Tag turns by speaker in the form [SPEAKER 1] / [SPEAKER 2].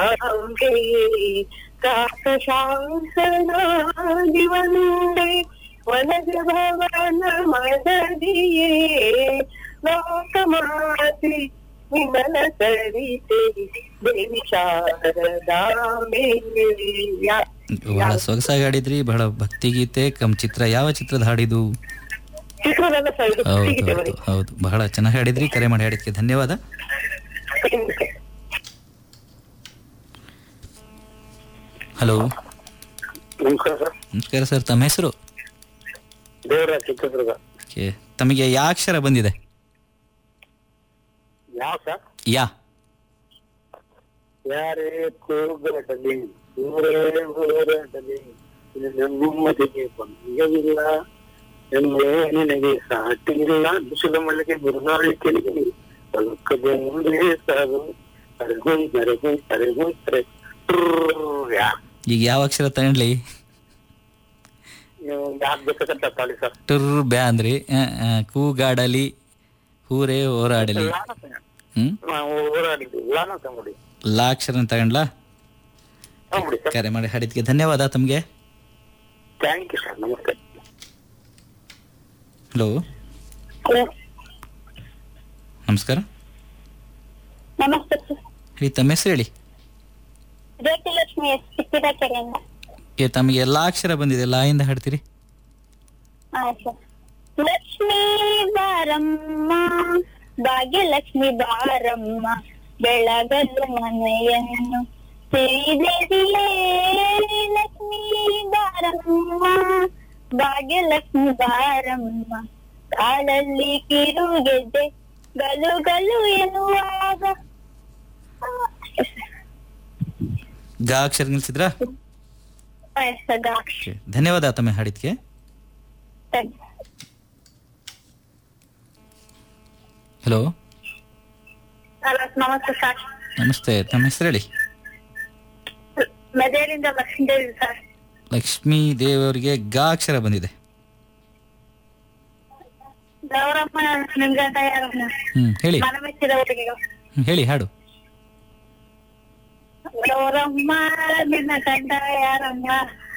[SPEAKER 1] ಕಾಕಶಾಸನಾದಿವನುಂಡೆ ವನಜ ಭವನ ಮದದಿಯೇ ಲೋಕಮಾತಿ ವಿಮಲ ಸರಿತೆ ದೇವಿ ಶಾರದಾಂಬೆ ಯಾ-
[SPEAKER 2] ಬಹಳ ಸೊಗಸಾಗಿ ಹಾಡಿದ್ರಿ ಬಹಳ ಭಕ್ತಿಗೀತೆ ಕಮ್ ಚಿತ್ರ ಯಾವ ಚಿತ್ರದ ಹಾಡಿದು
[SPEAKER 1] ಚಿತ್ರದಲ್ಲ ಸರ್ ಇದು
[SPEAKER 2] ಹೌದು
[SPEAKER 1] ಖುಷಿಗಿದೆ
[SPEAKER 2] ಹೌದು ಹೌದು ಬಹಳ ಚೆನ್ನಾಗಿ ಹಾಡಿದ್ರಿ ಕರೆ ಮಾಡಿ ಹಾಡಿದ್ಕೆ ಧನ್ಯವಾದ
[SPEAKER 1] ಬರೀ.
[SPEAKER 2] ಹಲೋ
[SPEAKER 3] ನಮಸ್ಕಾರ ಸರ್
[SPEAKER 2] ನಮಸ್ಕಾರ ಸರ್ ತಮ್ಮ ಹೆಸರು
[SPEAKER 3] ದೇವರ ಚಿತ್ರದುರ್ಗ
[SPEAKER 2] ಓಕೆ ತಮಗೆ ಯಾ ಅಕ್ಷರ ಬಂದಿದೆ
[SPEAKER 3] ಯಾವ ಸರ್
[SPEAKER 2] ಯಾ
[SPEAKER 3] ಯಾರೇ ಕೂಗಡಲಿ ಊರೇ ಊರಡಲಿ ನೆಮ್ಮದಿಗೆ ಬಂದಿಲ್ಲ ಎಮ್ಮೆ ನಿನಗೆ ಸಾಟಿಲ್ಲ ಬಿಸಿಲ ಮಳೆಗೆ ಬಿರುಗಾಳಿ ಕೆಳಗೆ ಬದುಕದೆ ಮುಂದೆ ಸಾಗು ಅರಗೋಯ್ ನರಗೋಯ್ ಅರಗೋಯ್ ತರೆ ಯಾ
[SPEAKER 2] ಈಗ ಯಾವ ಅಕ್ಷರ ತಗೊಂಡ್ಲಿ
[SPEAKER 3] ನೀವು ಯಾಕೆ ಬೇಕಾಗತ್ತ ತಾಳಿ ಸರ್
[SPEAKER 2] ಟುರ್ ಬ್ಯಾ ಅಂದ್ರಿ ಆ, ಆ, ಕೂಗಾಡಲಿ ಹೂರೇ ಹೋರಾಡಲಿ ಹ್ಮ್
[SPEAKER 3] ನಾವು ಹೋರಾಡಿದ್ವಿ ಲಾನ ತಗೊಂಡಿ
[SPEAKER 2] ಲಾ ಅಕ್ಷರ ತಗೊಂಡ್ಲಾ
[SPEAKER 3] ತಗೊಂಬಿಡಿ ಸರ್
[SPEAKER 2] ಕರೆ ಮಾಡಿ ಹಾಡಿದ್ಕೆ ಧನ್ಯವಾದ ತಮಗೆ
[SPEAKER 3] ಥ್ಯಾಂಕ್ ಯು ಸರ್ ನಮಸ್ತೆ
[SPEAKER 2] ಹಲೋ
[SPEAKER 1] ಹಲೋ
[SPEAKER 2] ನಮಸ್ಕಾರ
[SPEAKER 1] ನಮಸ್ತೆ ಸರ್
[SPEAKER 2] ಹೇಳಿ ತಮ್ಮ ಹೆಸರು ಹೇಳಿ
[SPEAKER 1] ಜ್ಯೋತಿಲಕ್ಷ್ಮಿ ಚಿಕ್ಕಿದ ಕೆರೆಯಿಂದ
[SPEAKER 2] ಏ ತಮಗೆ ಎಲ್ಲಾ ಅಕ್ಷರ ಬಂದಿದೆ ಲಾ ಇಂದ ಹಾಡ್ತೀರಿ
[SPEAKER 1] ಹಾ ಸರ್ ಲಕ್ಷ್ಮೀ ಬಾರಮ್ಮ ಭಾಗ್ಯಲಕ್ಷ್ಮಿ ಬಾರಮ್ಮ ಬೆಳಗಲು ಮನೆಯನ್ನು ಸಿರಿದೇವಿಯೇ ಲಕ್ಷ್ಮೀ ಬಾರಮ್ಮ ಭಾಗ್ಯಲಕ್ಷ್ಮಿ ಬಾರಮ್ಮ ಕಾಲಲ್ಲಿ ಕಿರುಗೆದ್ದೆ ಗಲು ಗಲು ಎನ್ನುವಾಗ ಆ, ಅಷ್ಟೇ ಸರ್.
[SPEAKER 2] ಗಾ ಅಕ್ಷರ ನಿಲ್ಸಿದ್ರಾ
[SPEAKER 1] ಹಾ, ಸರ್, ದಾಕ್ಷ.
[SPEAKER 2] ಓಕೆ ಧನ್ಯವಾದ ತಮ್ಮ ಹಾಡಿದ್ಕೆ
[SPEAKER 1] Thank you.
[SPEAKER 2] ಹಲೋ
[SPEAKER 1] ಹಲೋ ನಮಸ್ತೆ ಸರ್
[SPEAKER 2] ನಮಸ್ತೆ ತಮ್ಮ ಹೆಸರು ಹೇಳಿ
[SPEAKER 1] ಮೆದೇರಿಂದ ಲಕ್ಷ್ಮೀದೇವಿ ಸರ್
[SPEAKER 2] ಲಕ್ಷ್ಮೀ ದೇವರಿಗೆ ಗಾ ಅಕ್ಷರ ಬಂದಿದೆ
[SPEAKER 1] ಗೌರಮ್ಮ ನಿಮ್ಗಂತ
[SPEAKER 2] ಹ್ಮ್ ಹೇಳಿ
[SPEAKER 1] ಮನಮೆಚ್ಚಿದ ಹುಡುಗಿಗಳು
[SPEAKER 2] ಹ್ಮ್, ಹೇಳಿ ಹಾಡು
[SPEAKER 1] ಗೌರಮ್ಮ ನಿನ್ನ ಕಂಡ ಯಾರಮ್ಮ